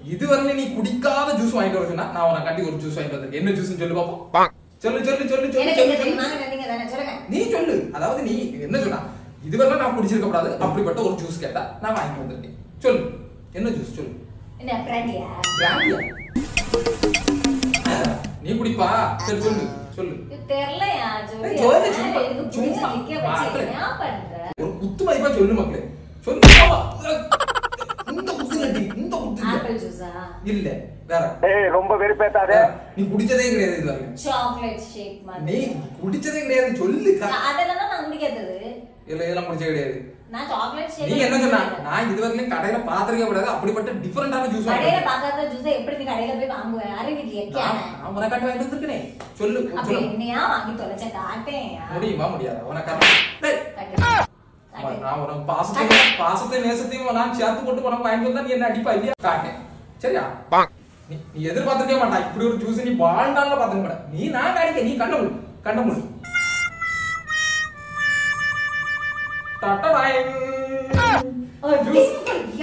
இதுவரை நீ குடிக்காத ஜூஸ் வாங்கிட்டு வர சொன்னா நான் உனக்கு கட்டி ஒரு ஜூஸ் வாங்கிட்டு வந்திருக்கேன் என்ன ஜூஸ் சொல்லு பாப்போம் சொல்லு சொல்லு சொல்லு சொல்லு எனக்கு சொல்லு என்ன சொல்லு தெரியுமா நீங்க தானே சொல்லுங்க நீ சொல்லு அதாவது நீ என்ன சொன்னா இதுவரை நான் குடிச்சிருக்க கூடாது அப்படிப்பட்ட ஒரு ஜூஸ் கேட்டா நான் வாங்கி வந்திருக்கேன் சொல்லு என்ன ஜூஸ் சொல்லு என்ன பிராண்டியா பிராண்டியா நீ குடிப்பா சரி சொல்லு சொல்லு இது தெரியலையா ஜோதி ஏய், ஜோதி, அதனால சும்மா, இதுக்கு பிடிச்ச சும்மா, நிக்க வச்சு மாப்பிள்ளை. என்ன பண்ற ஒரு குத்து மதிப்பா சொல்லு மக்களே சொல்லு ஆமா. இந்த குத்து இல்லடி, இந்த குத்து இல்ல. ஆப்பிள் ஜூஸா இல்ல வேற ஏய் ரொம்ப வெறுப்பேத்தாத வேற. நீ குடிச்சதே கிடையாது இது வரைக்கும் சாக்லேட் ஷேக் நீ மாதிரி குடிச்சதே கிடையாது சொல்லு க- அதெல்லாம் தான் நான் குடிக்காதது இல்ல இதெல்லாம் குடிச்சே கிடையாது நான் சாக்லேட் ஷேக் நீ என்ன சொன்ன நான் இது வரைக்கும் கடையில பாத்திருக்க கூடாது அப்படிப்பட்ட டிஃபரெண்டான ஜூஸ் கடையில பார்க்காத ஜூஸை எப்படி நீ கடையில போய் வாங்குவ அறிவிக்கலையா கேன நான் உனக்காட்டி வாங்கிட்டு வந்திருக்கேனே சொல்லு அப்ப சொல்லு என்னையா வாங்கி தொலைச்ச காட்டேன் முடியுமா முடியாதா உனக்கு டேய், நான் உனக்கு பாசத்தையும் பாசத்தையும் நேசத்தையும் நான் சேர்த்து போட்டு உனக்கு வாங்கிட்டு வந்தா நீ என்ன அடிப்பா இல்லையா காட்டேன் சரியா நீ நீ எதிர்பார்த்திருக்கே மாட்டா இப்படி ஒரு ஜூஸ் நீ வாழ்நாள்ல பாத்துக்க மாட்ட நீ நான் காடிக்க நீ கண்ட முடி கண்ட முடி டட்டடாய். ஜூஸ்